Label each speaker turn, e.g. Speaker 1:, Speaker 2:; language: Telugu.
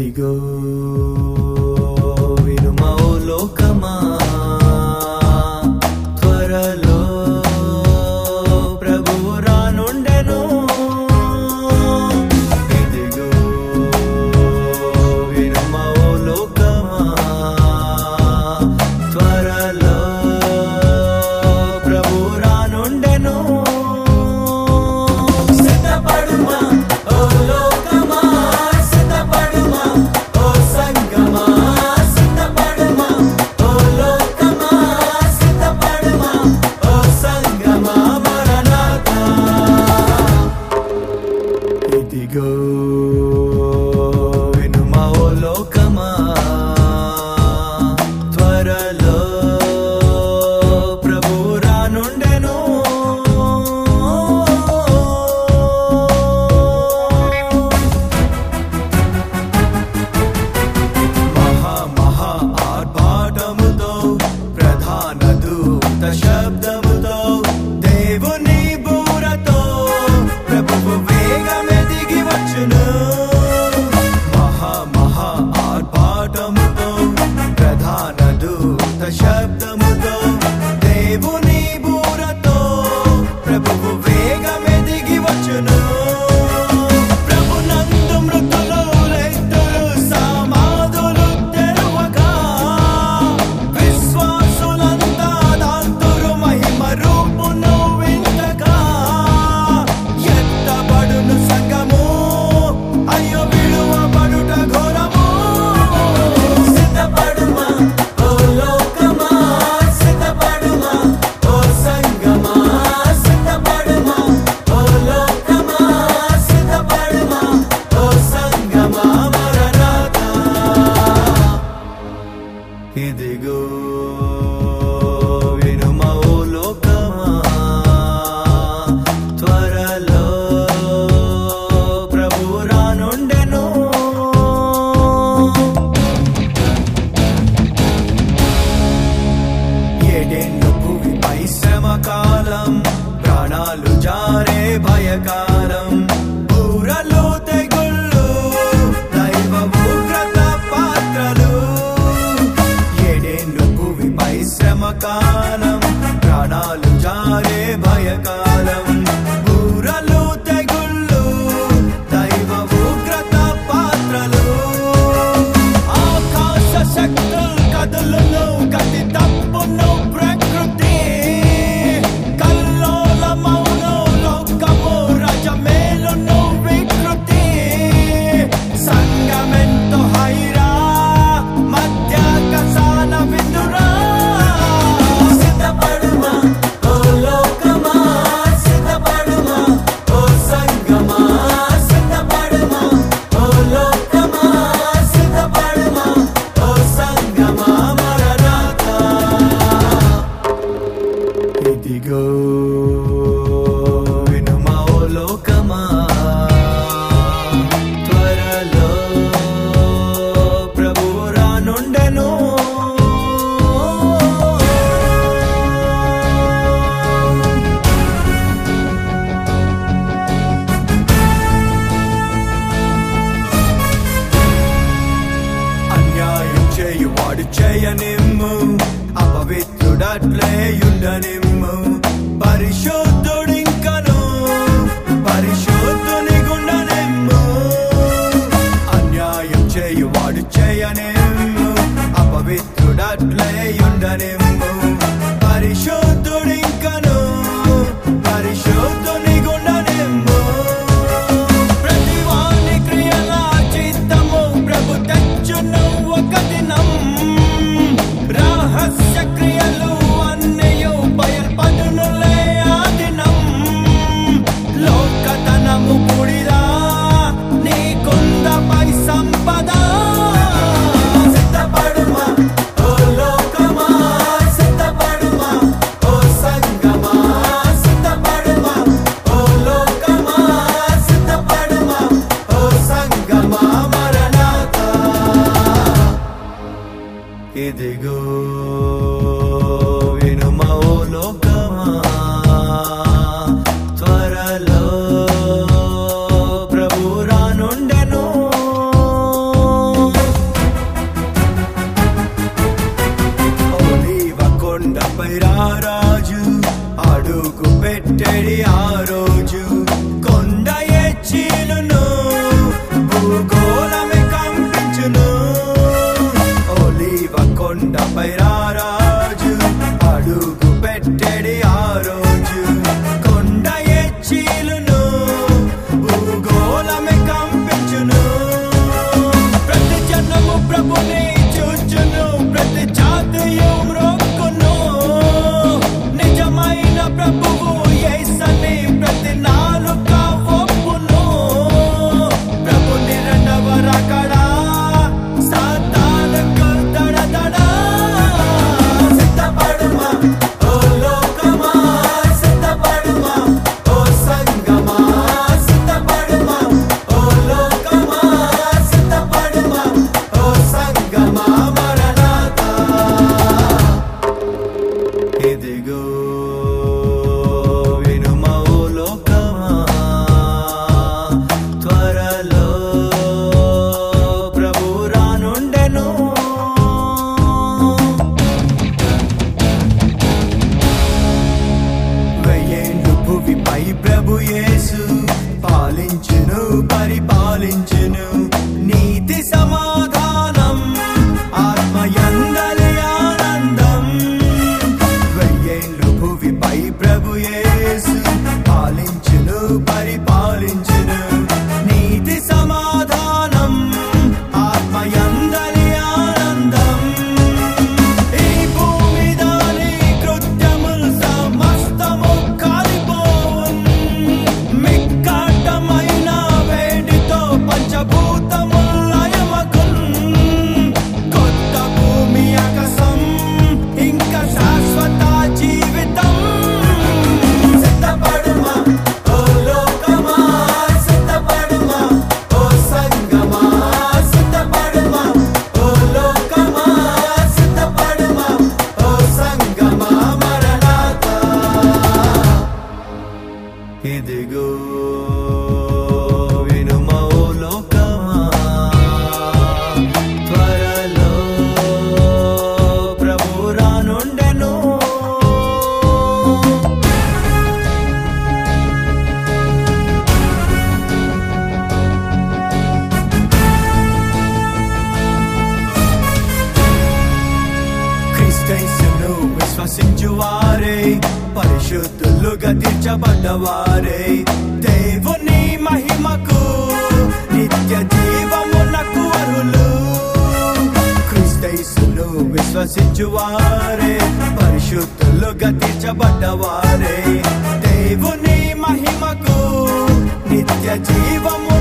Speaker 1: ఇదిగో వినుమా ఓ లోకమా త్వరలో ప్రభు రానుండెను ఇదిగో వినుమా ఓ లోకమా త్వరలో ప్రభు రానుండెను సిద్ధపడుమా ఓ లోకమా సిద్ధపడుమా ఓ సంగమా సిద్ధపడుమా ఓ లోకమా సిద్ధపడుమా ఓ సంగమా మరణాతా ఇదిగో వినుమా ఓ లోకమా త్వరలో ప్రభు రానుండెను మహా మహా ఆర్భాటముతో ప్రధాన దూత శబ్దముతో దేవుని బూరతో ప్రభువు వేగమెదిగి వచ్చును మహా మహా ఆర్భాటముతో ప్రధాన దూత శబ్దముతో దేవుని బూరతో ప్రభువు వేగమెదిగి వచ్చును ప్రభునందు మృతులు లెత్తురు సమాధులు తెరువగా విశ్వాసులంతా దాంతురు మహిమ రూపును వింతగా ఎత్తబడును సంగము అయ్యో విడువబడుట ఘోరము సిద్ధపడుమా ఓ లోకమా సిద్ధపడుమా ఓ సంగమా సిద్ధపడుమా ఓ లోకమా సిద్ధపడుమా ఓ సంగమా మరణాతా ఇదిగో వినుమా ఓ లోకమా త్వరలో ప్రభు రానుండెను ఏడేళ్ళు భూమిపై శ్రమ కాలం ప్రాణాలు జారే భయకాలం బూరలు తెగుళ్ళు దైవ ఉగ్రత పాత్రలు ఏడేళ్ళు భూమిపై శ్రమ కాలం ప్రాణాలు జారే భయకాలం బూరలు తెగుళ్ళు దైవ ఉగ్రత పాత్రలు ఆకాశ శక్తులు కదులును గతి తప్పును ప్రకృతి కల్లోల మౌను లోకము రజ మేలు పెట్టెడి ఆ రోజు కొండ ఎచ్చిలును భూగోళమే కంపించును ఒలివ కొండపై రారాజు అడుగు పెట్టెడి ఆ రోజు కొండ ఎచ్చిలును భూగోళమే కంపించును ప్రతి జనము ప్రభుని చూచును ప్రతి జాతియు మ్రొక్కును నిజమైన ప్రభువు యేసని ప్రతి నాలుక ఒప్పును ప్రభుని రెండవ రకడా సాతానుకు దడదడా సిద్ధపడుమా ఓ లోకమా సిద్ధపడుమా ఓ సంగమా సిద్ధపడుమా ఓ లోకమా సిద్ధపడుమా ఓ సంగమా మరణాతా ఇదిగో వినుమా ఓ లోకమా త్వరలో ప్రభు రానుండెను వెయ్యేండు భువిపై ప్రభు యేసు పాలించును పరిపాలించును నీతి సమాధానం ఆత్మయందలి ఆనందం వెయ్యేండు భువిపై ప్రభు యేసు పాలించును పరిపాలించును నీతి సమాధానం ఆత్మయందలి ఆనందం ఈ భూమి దాని కృత్యములు సమస్తము కాలిపోవున్ మిక్కాటమైన వేడితో పంచభూతములు లయమగున్ కొత్త భూమి ఆకాశం ఇంకా శాశ్వత జీవితం సిద్ధపడుమా ఓ లోకమా సిద్ధపడుమా ఓ సంగమా సిద్ధపడుమా ఓ లోకమా సిద్ధపడుమా ఓ సంగమా మరణాతా ఇదిగో వినుమా ఓ లోకమా త్వరలో ప్రభు రానుండెను క్రీస్తైసును విశ్వసించువారే పరిశుద్ధులుగా తీర్చబడ్డవారే దేవుని మహిమకు నిత్య జీవమునకు అరులు క్రీస్తైసును విశ్వసించువారే పరిశుద్ధులుగా తీర్చబడ్డవారే దేవుని మహిమకు నిత్య జీవము